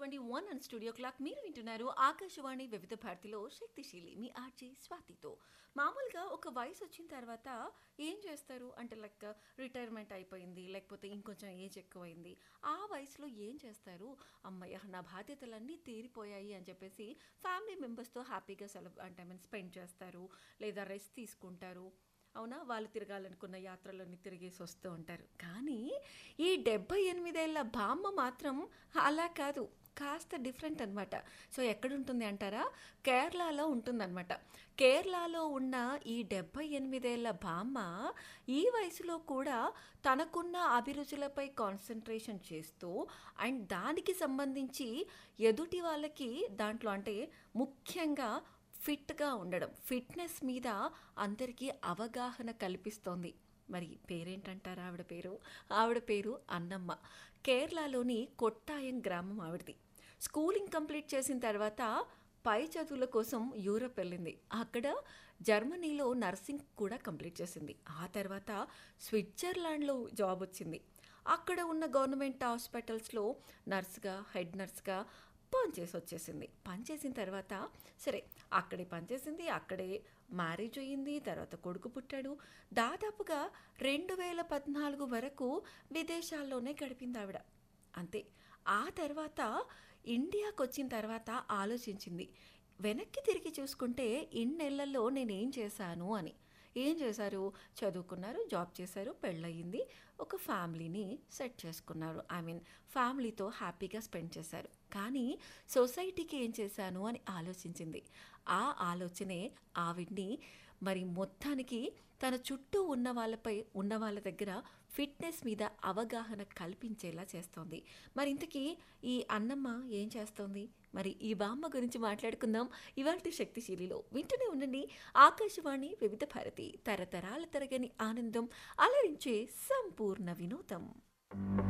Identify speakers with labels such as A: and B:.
A: twenty one and studio clock మీరు వింటున్నారు ఆకాశవాణి వివిధ భారతిలో శక్తిశీలి మీ ఆర్జే స్వాతితో మామూలుగా ఒక వయసు వచ్చిన తర్వాత ఏం చేస్తారు అంటే లైక్ రిటైర్మెంట్ అయిపోయింది లేకపోతే ఇంకొంచెం ఏజ్ ఎక్కువైంది ఆ వయసులో ఏం చేస్తారు అమ్మయ్య నా బాధ్యతలన్నీ తీరిపోయాయి అని చెప్పేసి ఫ్యామిలీ మెంబర్స్తో హ్యాపీగా సెలబ్ అంటే మీన్ స్పెండ్ చేస్తారు లేదా రెస్ట్ తీసుకుంటారు అవునా వాళ్ళు తిరగాలనుకున్న యాత్రలన్నీ తిరిగేసి వస్తూ ఉంటారు కానీ ఈ డెబ్బై ఎనిమిదేళ్ల బామ్మ మాత్రం అలా కాదు కాస్త డిఫరెంట్ అనమాట సో ఎక్కడుంటుంది అంటారా కేరళలో ఉంటుందన్నమాట కేరళలో ఉన్న ఈ డెబ్బై ఎనిమిదేళ్ల బామ్మ ఈ వయసులో కూడా తనకున్న అభిరుచులపై కాన్సన్ట్రేషన్ చేస్తూ అండ్ దానికి సంబంధించి ఎదుటి వాళ్ళకి దాంట్లో అంటే ముఖ్యంగా ఫిట్గా ఉండడం ఫిట్నెస్ మీద అందరికీ అవగాహన కల్పిస్తోంది మరి పేరేంటంటారా ఆవిడ పేరు ఆవిడ పేరు అన్నమ్మ కేరళలోని కొట్టాయం గ్రామం ఆవిడది స్కూలింగ్ కంప్లీట్ చేసిన తర్వాత పై చదువుల కోసం యూరప్ వెళ్ళింది అక్కడ జర్మనీలో నర్సింగ్ కూడా కంప్లీట్ చేసింది ఆ తర్వాత స్విట్జర్లాండ్లో జాబ్ వచ్చింది అక్కడ ఉన్న గవర్నమెంట్ హాస్పిటల్స్లో నర్స్గా హెడ్ నర్స్గా పనిచేసి వచ్చేసింది పనిచేసిన తర్వాత సరే అక్కడే పనిచేసింది అక్కడే మ్యారేజ్ అయ్యింది తర్వాత కొడుకు పుట్టాడు దాదాపుగా రెండు వేల పద్నాలుగు వరకు విదేశాల్లోనే గడిపింది ఆవిడ అంతే ఆ తర్వాత ఇండియాకి వచ్చిన తర్వాత ఆలోచించింది వెనక్కి తిరిగి చూసుకుంటే ఇన్నేళ్లలో నేనేం చేశాను అని ఏం చేశారు చదువుకున్నారు జాబ్ చేశారు పెళ్ళయింది ఒక ఫ్యామిలీని సెట్ చేసుకున్నారు ఐ మీన్ ఫ్యామిలీతో హ్యాపీగా స్పెండ్ చేశారు కానీ సొసైటీకి ఏం చేశాను అని ఆలోచించింది ఆ ఆలోచనే ఆవిడ్ని మరి మొత్తానికి తన చుట్టూ ఉన్న వాళ్ళపై ఉన్న వాళ్ళ దగ్గర ఫిట్నెస్ మీద అవగాహన కల్పించేలా చేస్తోంది మరి ఇంతకీ ఈ అన్నమ్మ ఏం చేస్తోంది మరి ఈ బామ్మ గురించి మాట్లాడుకుందాం ఇవాళ శక్తిశీలిలో వింటూనే ఉండండి ఆకాశవాణి వివిధ భారతి తరతరాల తరగని ఆనందం అలరించే సంపూర్ణ వినోదం